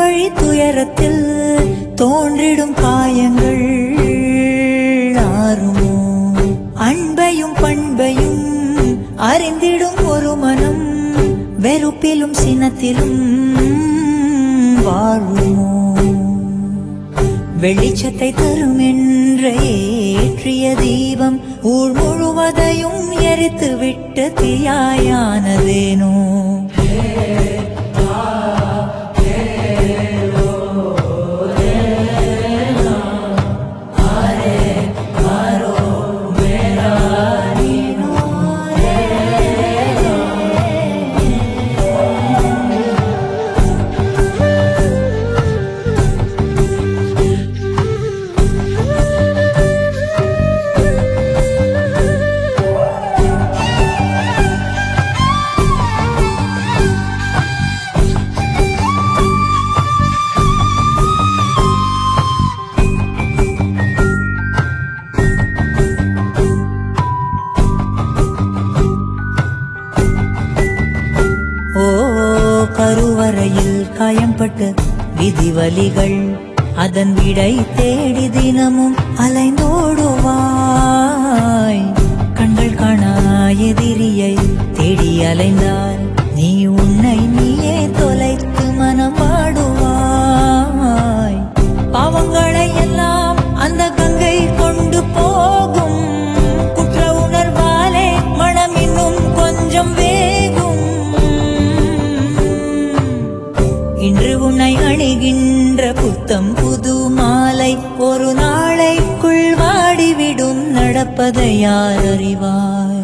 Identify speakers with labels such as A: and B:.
A: வழி துயரத்தில் தோன்றிடும் காயங்கள் ஆறுமோ அன்பையும் பண்பையும் அறிந்திடும் ஒரு மனம் வெறுப்பிலும் சினத்திலும் வாழுமோ வெளிச்சத்தை தரும் என்ற ஏற்றிய தீபம் ஊர் முழுவதையும் எரித்து விட்ட தீயாயானதேனோ ஓ கருவறையில் காயம்பட்ட விதிவலிகள் அதன் விடை தேடி தினமும் அலைந்தோடுவாய் கண்கள் காணா எதிரியை தேடி அலைந்தால் நீ உன்னை நீயே தொலைத்து மனம் வாடுவாய் பாவங்களை எல்லாம் அந்த கங்கை கொண்டு போகும் குற்ற உணர்வாலே மனம் இன்னும் கொஞ்சம் வேகும் இன்று உன்னை அணிகின்ற புத்தம் புது மாலை ஒரு நாளைக்குள் வாடிவிடும் நடப்பதை யார் அறிவாய்